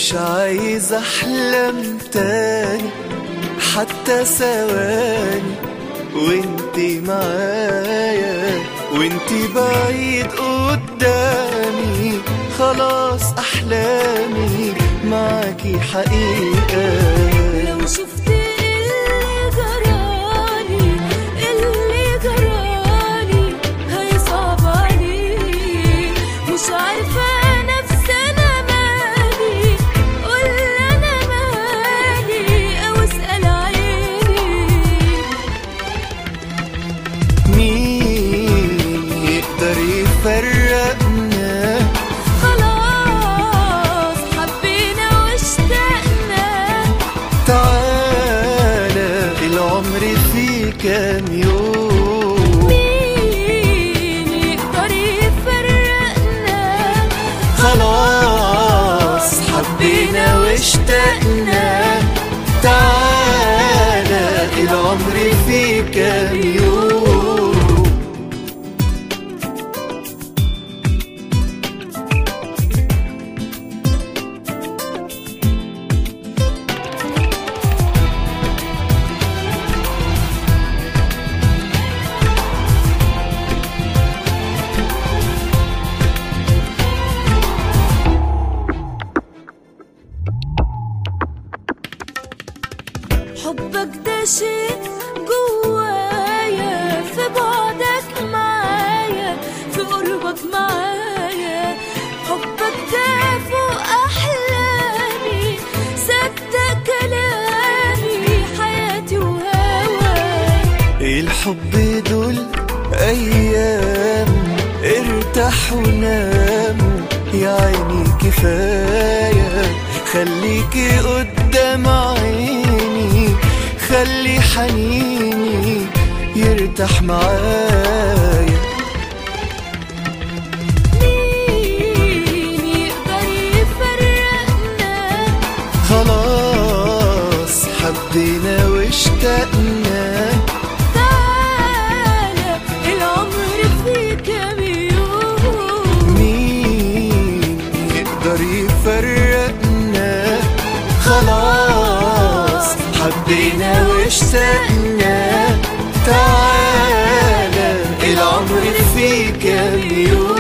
مش عايز احلم تاني حتى ثواني وانتي معايا وانتي بعيد قدامي خلاص احلامي معاكي حقيقة لو شفت اللي جرالي اللي جرالي هيصعب عليك مش عارفة نفسي أنا مالي قول أنا مالي أو اسأل عيني مين يقدر يفرقنا خلاص حبينا واشتقنا تعالى العمر فيه كام يوم مين يقدر يفرقنا خلاص حبينا واشتقنا تعالى العمر فيه كام يوم حبك ده شيء جوايا في بعدك معايا في قربك معايا حبك ده فوق احلامي صدق كلامي حياتي وهواي الحب دول ايام ارتاح ونام يا عيني كفايه خليكي قدام عيني خلي حنيني يرتاح معايا مين يقدر يفرقنا خلاص حبينا واشتقنا تعالى العمر فيه كام يوم مين يقدر يفرقنا خلاص حبينا واشتقنا تعالى العمر فيه كام يوم